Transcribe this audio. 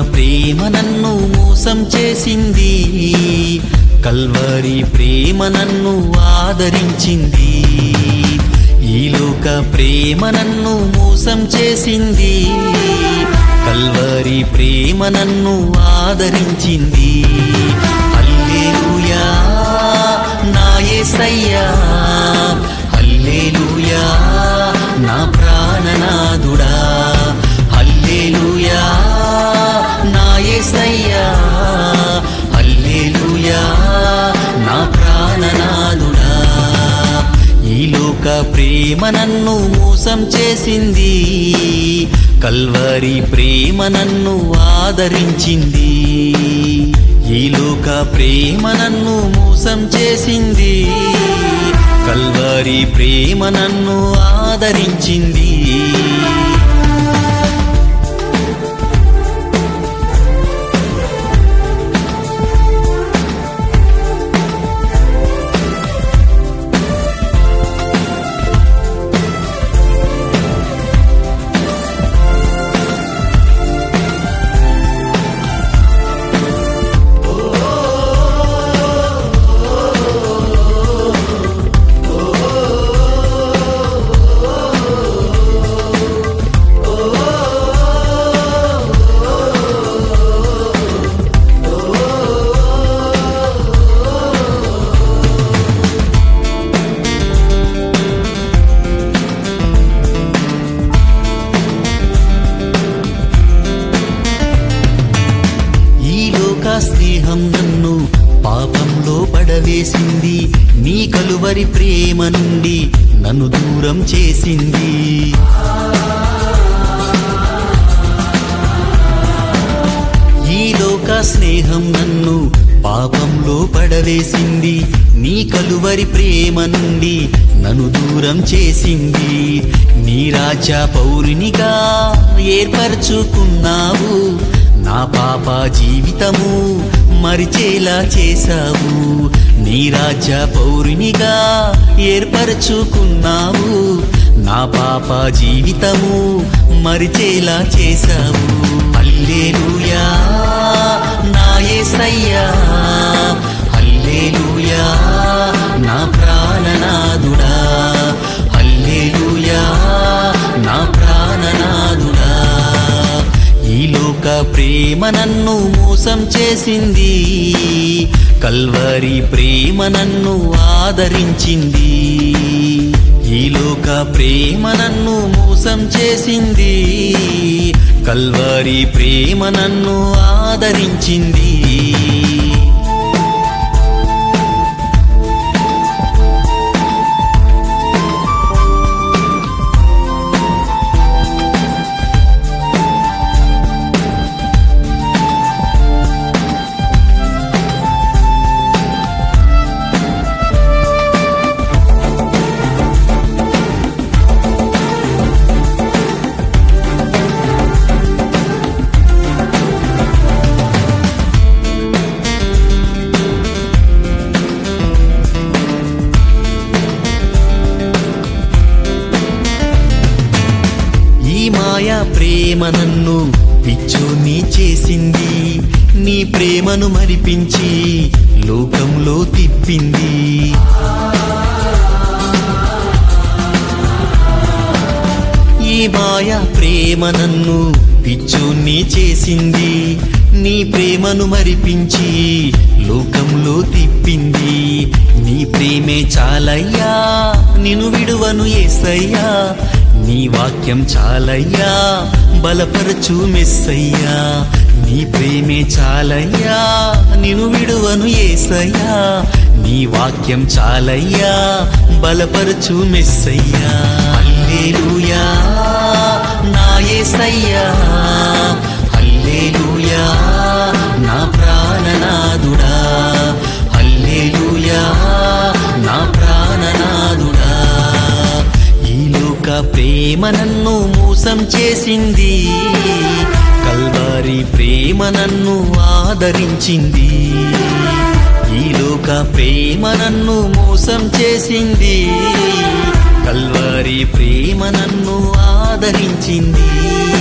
ప్రేమ నన్ను మోసం చేసింది కల్వరి ప్రేమ నన్ను ఆదరించింది ఈ లోక ప్రేమ నన్ను మోసం చేసింది కల్వరి ప్రేమ నన్ను ఆదరించింది హల్లెలూయా నా యేసయ్యా హల్లెలూయా నా ప్రాణనాథుడా హల్లెలూయా నా యేసయ్యా హల్లెలూయా నా ప్రాణనాథుడా ఈ లోక ప్రేమ నన్ను మోసం చేసింది కల్వరి ప్రేమ నన్ను ఆదరించింది ఈ లోక ప్రేమ నన్ను మోసం చేసింది కల్వరి ప్రేమ నన్ను ఆదరించింది ఈ లోక స్నేహం నన్ను పాపంలో పడవేసింది నీ కలువరి ప్రేమ నుండి నన్ను దూరం చేసింది ఈ లోక స్నేహం నన్ను పాపంలో పడవేసింది నీ కలువరి ప్రేమ నుండి నన్ను దూరం చేసింది నీ రాజ్య పౌరునిగా ఏర్పరచుకున్నావు నా పాప జీవితము మరిచేలా చేశావు నీ రాజ్య పౌరునిగా ఏర్పరచుకున్నావు నా పాప జీవితము మరిచేలా చేశావు హల్లెలూయా నా యేసయ్యా హల్లెలూయా నా ప్రాణనాథుడా హల్లెలూయా నా ప్రాణనాథుడా ఈ లోక ప్రేమ నన్ను మోసం చేసింది కల్వరి ప్రేమ నన్ను ఆదరించింది ఈ లోక ప్రేమ నన్ను మోసం చేసింది కల్వరి ప్రేమ నన్ను ఆదరించింది ఈ మాయా ప్రేమ నన్ను పిచ్చోని చేసింది నీ ప్రేమను మరిపించి లోకంలో తిప్పింది ఈ మాయా ప్రేమ నన్ను పిచ్చోని చేసింది నీ ప్రేమను మరిపించి లోకంలో తిప్పింది నీ ప్రేమే చాలయ్యా నిన్ను విడువను ఏసయ్యా నీ వాక్యం చాలయ్యా బలపరచు మెస్సయ్యా నీ ప్రేమే చాలయ్యా నిన్ను విడువను ఏసయ్యా నీ వాక్యం చాలయ్యా బలపరచు మెస్సయ్యా హల్లెలూయా నా యేసయ్యా హల్లెలూయా నా ప్రాణనాథుడా హల్లెలూయా నా ప్రాణనాథుడా ఈ లోక ప్రేమ నన్ను మోసం చేసింది కల్వారి ప్రేమ నన్ను ఆదరించింది ఈ లోక ప్రేమ నన్ను మోసం చేసింది కల్వారి ప్రేమ నన్ను ఆదరించింది